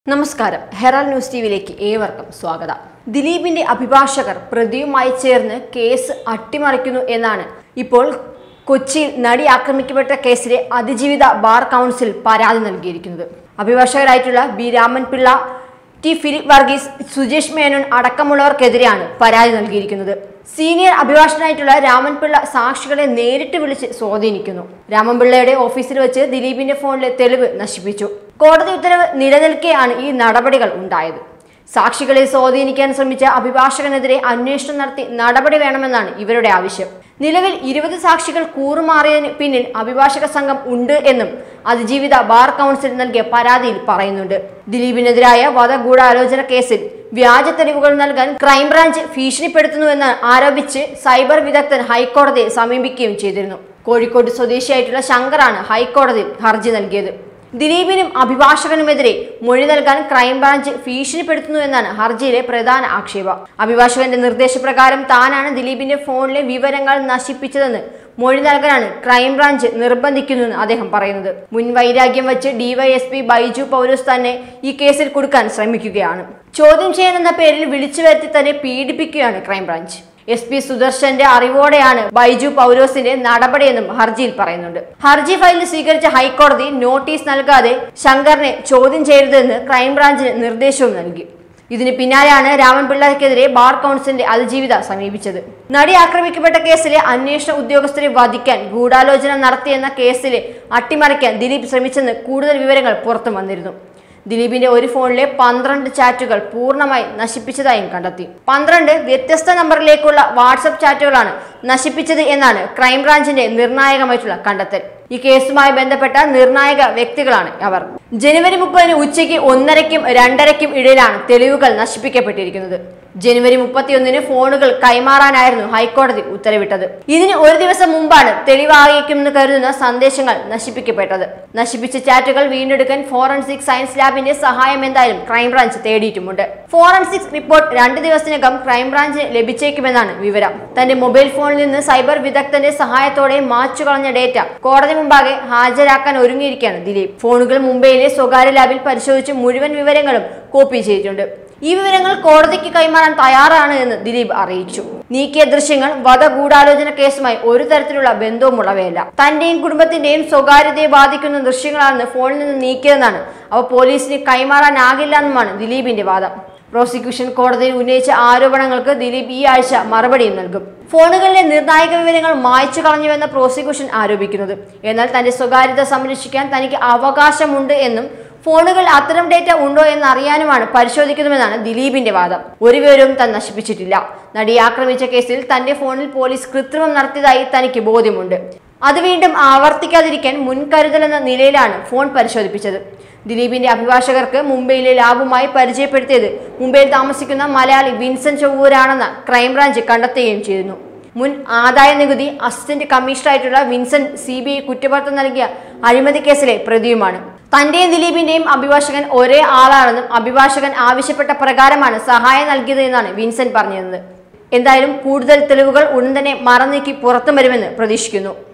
നമസ്കാരം Herald news ടിവിയിലേക്ക് ഏവർക്കും സ്വാഗതം ദിലീപിന്റെ അഭിഭാഷകർ പ്രതിയുമായി ചേർന്ന് കേസ് അട്ടിമറിക്കുന്നു എന്നാണ് ഇപ്പോൾ കൊച്ചിയിൽ നടി ആക്രമിക്കപ്പെട്ട കേസിലെ അതിജീവിത ബാർ കൗൺസിൽ പരാതി നൽകിയിരിക്കുന്നത് അഭിഭാഷകരായിട്ടുള്ള ബി രാമൻപിള്ള ടി ഫിലിപ്പ് വർഗീസ് സുജേഷ് മേനോൻ അടക്കമുള്ളവർക്കെതിരെയാണ് പരാതി നൽകിയിരിക്കുന്നത് സീനിയർ അഭിഭാഷകനായിട്ടുള്ള രാമൻപിള്ള സാക്ഷികളെ നേരിട്ട് വിളിച്ച് സ്വാധീനിക്കുന്നു രാമൻപിള്ളയുടെ ഓഫീസിൽ വെച്ച് ദിലീപിന്റെ ഫോണിലെ തെളിവ് നശിപ്പിച്ചു കോടതി ഉത്തരവ് നിലനിൽക്കെയാണ് ഈ നടപടികൾ ഉണ്ടായത് സാക്ഷികളെ സ്വാധീനിക്കാൻ ശ്രമിച്ച അഭിഭാഷകനെതിരെ അന്വേഷണം നടത്തി നടപടി വേണമെന്നാണ് ഇവരുടെ ആവശ്യം നിലവിൽ ഇരുപത് സാക്ഷികൾ കൂറുമാറിയതിന് പിന്നിൽ അഭിഭാഷക സംഘം ഉണ്ട് എന്നും അതിജീവിത ബാർ കൗൺസിൽ നൽകിയ പരാതിയിൽ പറയുന്നുണ്ട് ദിലീപിനെതിരായ വധഗൂഢാലോചന കേസിൽ വ്യാജ തെളിവുകൾ നൽകാൻ ക്രൈംബ്രാഞ്ച് ഭീഷണിപ്പെടുത്തുന്നുവെന്ന് ആരോപിച്ച് സൈബർ വിദഗ്ധൻ ഹൈക്കോടതിയെ സമീപിക്കുകയും ചെയ്തിരുന്നു കോഴിക്കോട് സ്വദേശിയായിട്ടുള്ള ശങ്കറാണ് ഹൈക്കോടതിയിൽ ഹർജി നൽകിയത് ദിലീപിനും അഭിഭാഷകനുമെതിരെ മൊഴി നൽകാൻ ക്രൈംബ്രാഞ്ച് ഭീഷണിപ്പെടുത്തുന്നുവെന്നാണ് ഹർജിയിലെ പ്രധാന ആക്ഷേപം അഭിഭാഷകന്റെ നിർദ്ദേശപ്രകാരം താനാണ് ദിലീപിന്റെ ഫോണിലെ വിവരങ്ങൾ നശിപ്പിച്ചതെന്ന് മൊഴി നൽകാനാണ് ക്രൈംബ്രാഞ്ച് നിർബന്ധിക്കുന്നുവെന്ന് അദ്ദേഹം പറയുന്നത് മുൻ വൈരാഗ്യം വെച്ച് ഡിവൈഎസ്പി ബൈജു പൗലോസ് തന്നെ ഈ കേസിൽ കൊടുക്കാൻ ശ്രമിക്കുകയാണ് ചോദ്യം ചെയ്യാനെന്ന പേരിൽ വിളിച്ചു വരുത്തി തന്നെ പീഡിപ്പിക്കുകയാണ് ക്രൈംബ്രാഞ്ച് എസ് പി സുദർശന്റെ അറിവോടെയാണ് ബൈജു പൗലോസിന്റെ നടപടിയെന്നും ഹർജിയിൽ പറയുന്നുണ്ട് ഹർജി ഫയലിൽ സ്വീകരിച്ച ഹൈക്കോടതി നോട്ടീസ് നൽകാതെ ശങ്കറിനെ ചോദ്യം ചെയ്യരുതെന്ന് ക്രൈംബ്രാഞ്ചിന് നിർദ്ദേശവും നൽകി ഇതിന് പിന്നാലെയാണ് രാമൻപിള്ളയ്ക്കെതിരെ ബാർ കൗൺസിലിന്റെ അതിജീവിത സമീപിച്ചത് നടി ആക്രമിക്കപ്പെട്ട കേസിലെ അന്വേഷണ ഉദ്യോഗസ്ഥരെ വധിക്കാൻ ഗൂഢാലോചന നടത്തിയെന്ന കേസിലെ അട്ടിമറിക്കാൻ ദിലീപ് ശ്രമിച്ചെന്ന് കൂടുതൽ വിവരങ്ങൾ പുറത്തു വന്നിരുന്നു ദിലീപിന്റെ ഒരു ഫോണിലെ പന്ത്രണ്ട് ചാറ്റുകൾ പൂർണ്ണമായി നശിപ്പിച്ചതായും കണ്ടെത്തി പന്ത്രണ്ട് വ്യത്യസ്ത നമ്പറിലേക്കുള്ള വാട്സപ്പ് ചാറ്റുകളാണ് നശിപ്പിച്ചത് എന്നാണ് ക്രൈംബ്രാഞ്ചിന്റെ നിർണായകമായിട്ടുള്ള കണ്ടെത്തൽ ഈ കേസുമായി ബന്ധപ്പെട്ട നിർണായക വ്യക്തികളാണ് അവർ ജനുവരി മുപ്പതിന് ഉച്ചയ്ക്ക് ഒന്നരയ്ക്കും രണ്ടരയ്ക്കും ഇടയിലാണ് തെളിവുകൾ നശിപ്പിക്കപ്പെട്ടിരിക്കുന്നത് ജനുവരി മുപ്പത്തിയൊന്നിന് ഫോണുകൾ കൈമാറാനായിരുന്നു ഹൈക്കോടതി ഉത്തരവിട്ടത് ഇതിന് ഒരു ദിവസം മുമ്പാണ് തെളിവായേക്കുമെന്ന് കരുതുന്ന സന്ദേശങ്ങൾ നശിപ്പിക്കപ്പെട്ടത് നശിപ്പിച്ച ചാറ്റുകൾ വീണ്ടെടുക്കാൻ ഫോറൻസിക് സയൻസ് ലാബിന്റെ സഹായം എന്തായാലും ക്രൈംബ്രാഞ്ച് തേടിയിട്ടുമുണ്ട് ഫോറൻസിക് റിപ്പോർട്ട് രണ്ട് ദിവസത്തിനകം ക്രൈംബ്രാഞ്ചിന് ലഭിച്ചേക്കുമെന്നാണ് വിവരം തന്റെ മൊബൈൽ ഫോണിൽ നിന്ന് സൈബർ വിദഗ്ധന്റെ സഹായത്തോടെ മാച്ചു കളഞ്ഞ ഡേറ്റ കോടതി മുമ്പാകെ ഹാജരാക്കാൻ ഒരുങ്ങിയിരിക്കുകയാണ് ദിലീപ് ഫോണുകൾ മുംബൈയിലെ സ്വകാര്യ ലാബിൽ പരിശോധിച്ച് മുഴുവൻ വിവരങ്ങളും കോപ്പി ചെയ്തിട്ടുണ്ട് ഈ വിവരങ്ങൾ കോടതിക്ക് കൈമാറാൻ തയ്യാറാണ് എന്ന് ദിലീപ് അറിയിച്ചു നീക്കിയ ദൃശ്യങ്ങൾ വധഗൂഢാലോചന കേസുമായി ഒരു തരത്തിലുള്ള ബന്ധവുമുള്ളവയല്ല തന്റെയും കുടുംബത്തിന്റെയും സ്വകാര്യതയെ ബാധിക്കുന്ന ദൃശ്യങ്ങളാണ് ഫോണിൽ നിന്ന് നീക്കിയതെന്നാണ് അവ പോലീസിന് കൈമാറാനാകില്ല എന്നുമാണ് ദിലീപിന്റെ വാദം പ്രോസിക്യൂഷൻ കോടതിയിൽ ഉന്നയിച്ച ആരോപണങ്ങൾക്ക് ദിലീപ് ഈ ആഴ്ച മറുപടിയും നൽകും ഫോണുകളിലെ നിർണായക വിവരങ്ങൾ മായ്ച്ചു കളഞ്ഞുവെന്ന പ്രോസിക്യൂഷൻ ആരോപിക്കുന്നത് എന്നാൽ തന്റെ സ്വകാര്യത സംരക്ഷിക്കാൻ തനിക്ക് അവകാശമുണ്ട് എന്നും ഫോണുകൾ അത്തരം ഡേറ്റ ഉണ്ടോ എന്ന് അറിയാനുമാണ് പരിശോധിക്കുന്നതെന്നാണ് ദിലീപിന്റെ വാദം ഒരു വിവരവും താൻ നശിപ്പിച്ചിട്ടില്ല നടിയെ ആക്രമിച്ച കേസിൽ തന്റെ ഫോണിൽ പോലീസ് കൃത്രിമം നടത്തിയതായി തനിക്ക് ബോധ്യമുണ്ട് അത് വീണ്ടും ആവർത്തിക്കാതിരിക്കാൻ മുൻകരുതലെന്ന നിലയിലാണ് ഫോൺ പരിശോധിപ്പിച്ചത് ദിലീപിന്റെ അഭിഭാഷകർക്ക് മുംബൈയിലെ ലാബുമായി പരിചയപ്പെടുത്തിയത് മുംബൈയിൽ താമസിക്കുന്ന മലയാളി വിൻസെന്റ് ചൊവ്വൂരാണെന്ന് ക്രൈംബ്രാഞ്ച് കണ്ടെത്തുകയും ചെയ്തിരുന്നു മുൻ ആദായ നികുതി അസിസ്റ്റന്റ് കമ്മീഷണറായിട്ടുള്ള വിൻസെന്റ് സി ബി ഐ കുറ്റപത്രം നൽകിയ അഴിമതി കേസിലെ പ്രതിയുമാണ് തന്റെയും ദിലീപിന്റെയും അഭിഭാഷകൻ ഒരേ ആളാണെന്നും അഭിഭാഷകൻ ആവശ്യപ്പെട്ട പ്രകാരമാണ് സഹായം നൽകിയത് എന്നാണ് വിൻസെന്റ് പറഞ്ഞിരുന്നത് എന്തായാലും കൂടുതൽ തെളിവുകൾ ഉടൻ തന്നെ മറന്നീക്കി പുറത്തു വരുമെന്ന് പ്രതീക്ഷിക്കുന്നു